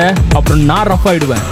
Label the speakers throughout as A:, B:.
A: அப்புறம் நான் ரஃப் ஆயிடுவேன்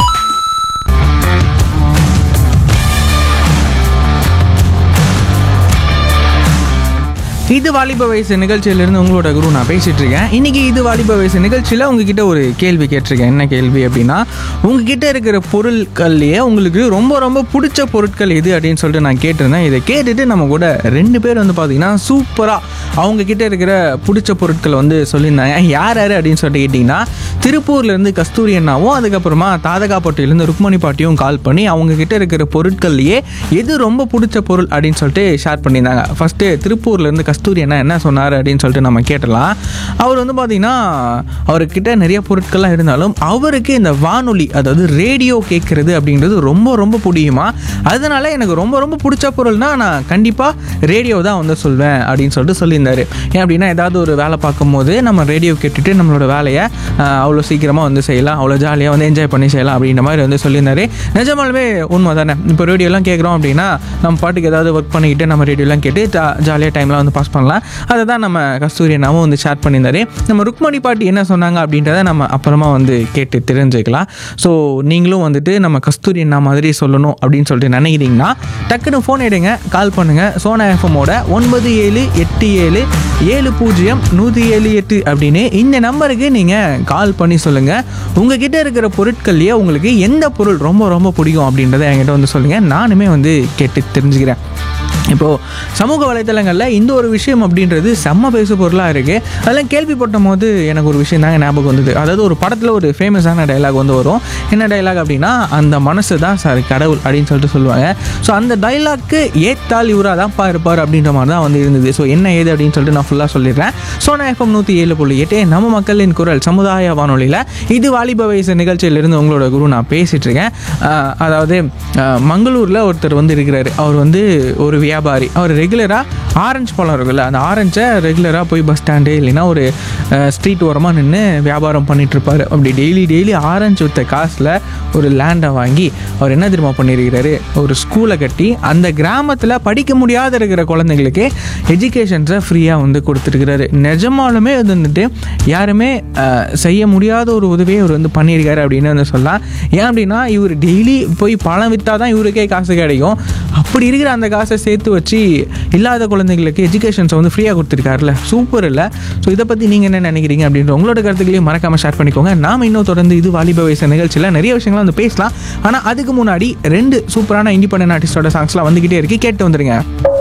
B: இது வாலிப வயசு நிகழ்ச்சியிலிருந்து உங்களோட குரு நான் பேசிட்டு இருக்கேன் இன்னைக்கு இது வாலிப வயசு நிகழ்ச்சியில் உங்ககிட்ட ஒரு கேள்வி கேட்டிருக்கேன் என்ன கேள்வி அப்படின்னா உங்ககிட்ட இருக்கிற பொருட்கள்லயே உங்களுக்கு ரொம்ப ரொம்ப பிடிச்ச பொருட்கள் எது அப்படின்னு சொல்லிட்டு நான் கேட்டிருந்தேன் இதை கேட்டுட்டு நம்ம கூட ரெண்டு பேர் வந்து பார்த்தீங்கன்னா சூப்பராக அவங்க கிட்ட இருக்கிற பிடிச்ச பொருட்கள் வந்து சொல்லியிருந்தாங்க யார் யார் அப்படின்னு சொல்லிட்டு கேட்டிங்கன்னா திருப்பூர்லேருந்து கஸ்தூரி அண்ணாவும் அதுக்கப்புறமா தாதகாப்பட்டியிலேருந்து ருக்மணி பாட்டியும் கால் பண்ணி அவங்க கிட்ட இருக்கிற பொருட்கள்லையே எது ரொம்ப பிடிச்ச பொருள் அப்படின்னு சொல்லிட்டு ஷேர் பண்ணியிருந்தாங்க ஃபஸ்ட்டு திருப்பூர்லேருந்து கஸ்தூரி அண்ணா என்ன சொன்னார் அப்படின்னு சொல்லிட்டு நம்ம கேட்டலாம் அவர் வந்து பார்த்தீங்கன்னா அவர்கிட்ட நிறைய பொருட்கள்லாம் இருந்தாலும் அவருக்கு இந்த வானொலி அதாவது ரேடியோ கேட்குறது அப்படின்றது ரொம்ப ரொம்ப பிடிக்குமா அதனால எனக்கு ரொம்ப ரொம்ப பிடிச்ச பொருள்னா நான் கண்டிப்பாக ரேடியோ தான் வந்து சொல்வேன் அப்படின்னு சொல்லிட்டு சொல்லியிருந்தாரு ஏன் அப்படின்னா ஏதாவது ஒரு வேலை பார்க்கும்போது நம்ம ரேடியோ கேட்டுட்டு நம்மளோட வேலையை ஆஹ், அவ்வளோ சீக்கிரமாக வந்து செய்யலாம் அவ்வளோ ஜாலியாக வந்து என்ஜாய் பண்ணி செய்யலாம் அப்படின்ற மாதிரி வந்து சொல்லியிருந்தாரு நிஜமாலுமே உண்மை தானே இப்போ ரேடியோலாம் கேட்குறோம் அப்படின்னா நம்ம பாட்டுக்கு ஏதாவது ஒர்க் பண்ணிக்கிட்டு நம்ம ரேடியோலாம் கேட்டு ஜாலியாக டைம்லாம் வந்து பாஸ் பண்ணலாம் அதை தான் நம்ம கஸ்தூரி அண்ணாவும் வந்து ஷேர் பண்ணியிருந்தாரு நம்ம ருக்மணி பாட்டி என்ன சொன்னாங்க அப்படின்றத நம்ம அப்புறமா வந்து கேட்டு தெரிஞ்சுக்கலாம் ஸோ நீங்களும் வந்துட்டு நம்ம கஸ்தூரி அண்ணா மாதிரி சொல்லணும் அப்படின்னு சொல்லிட்டு நினைக்கிறீங்கன்னா டக்குன்னு ஃபோன் எடுங்க கால் பண்ணுங்கள் சோனா எஃப்எம்மோட ஒன்பது ஏழு எட்டு ஏழு ஏழு பூஜ்ஜியம் நூற்றி ஏழு எட்டு அப்படின்னு இந்த நம்பருக்கு நீங்கள் கால் பண்ணி சொல்லுங்கள் உங்ககிட்ட இருக்கிற பொருட்கள்லேயே உங்களுக்கு எந்த பொருள் ரொம்ப ரொம்ப பிடிக்கும் அப்படின்றத என்கிட்ட வந்து சொல்லுங்கள் நானுமே வந்து கேட்டு தெரிஞ்சுக்கிறேன் இப்போது சமூக வலைத்தளங்களில் இந்த ஒரு விஷயம் அப்படின்றது செம்ம பேசு பொருளாக இருக்குது அதெல்லாம் கேள்விப்பட்ட போது எனக்கு ஒரு விஷயம் தாங்க ஞாபகம் வந்தது அதாவது ஒரு படத்தில் ஒரு ஃபேமஸான டைலாக் வந்து வரும் என்ன டைலாக் அப்படின்னா அந்த மனசு தான் சார் கடவுள் அப்படின்னு சொல்லிட்டு சொல்லுவாங்க ஸோ அந்த டைலாக்கு ஏத்தால் இவராக தான்ப்பா இருப்பார் அப்படின்ற மாதிரி தான் வந்து இருந்தது ஸோ என்ன ஏது அப்படின்னு சொல்லிட்டு நான் ஃபுல்லாக சொல்லிடுறேன் சோனா எஃப்எம் நூற்றி ஏழு புள்ளி எட்டு நம்ம மக்களின் குரல் சமுதாய வானொலியில் இது வாலிப வயசு நிகழ்ச்சியிலிருந்து உங்களோட குரு நான் பேசிகிட்டு இருக்கேன் ஆஹ் அதாவது ஆஹ் மங்களூரில் ஒருத்தர் வந்து இருக்கிறாரு அவர் வந்து ஒரு வியாபாரி அவர் ரெகுலராக ஆரஞ்சு பழம் இருக்குல்ல அந்த ஆரஞ்சை ரெகுலராக போய் பஸ் ஸ்டாண்டு இல்லைன்னா ஒரு ஸ்ட்ரீட் ஓரமாக நின்று வியாபாரம் பண்ணிட்டு இருப்பாரு அப்படி டெய்லி டெய்லி ஆரஞ்சு வித்த காசில் ஒரு லேண்டை வாங்கி அவர் என்ன தெரியுமா பண்ணியிருக்கிறாரு ஒரு ஸ்கூலை கட்டி அந்த கிராமத்தில் படிக்க முடியாத இருக்கிற குழந்தைங்களுக்கு எஜுகேஷன்ஸை ஃப்ரீயாக வந்து கொடுத்துருக்கிறாரு நிஜமாலுமே அது வந்துட்டு யாருமே அஹ், செய்ய முடியாத ஒரு உதவியை இவர் வந்து பண்ணியிருக்காரு அப்படின்னு வந்து சொல்லலாம் ஏன் அப்படின்னா இவர் டெய்லி போய் பழம் விற்றா தான் இவருக்கே காசு கிடைக்கும் அப்படி இருக்கிற அந்த காசை சேர்த்து வச்சு இல்லாத குழந்தைங்களுக்கு எஜுகேஷன்ஸை வந்து ஃப்ரீயாக கொடுத்துருக்காருல சூப்பர் இல்லை ஸோ இதை பற்றி நீங்கள் என்ன நினைக்கிறீங்க அப்படின்ற உங்களோட கருத்துக்களையும் மறக்காமல் ஷேர் பண்ணிக்கோங்க நாம இன்னும் தொடர்ந்து இது வாலிப வயசு நிகழ்ச்சியில் நிறைய விஷயங்களை வந்து பேசலாம் ஆனால் அதுக்கு முன்னாடி ரெண்டு சூப்பரான இண்டிபெண்டன்ட் ஆர்டிஸ்டோட சாங்ஸ்லாம் வந்துக்கிட்டே இருக்கு கேட்டு வந்துருங்க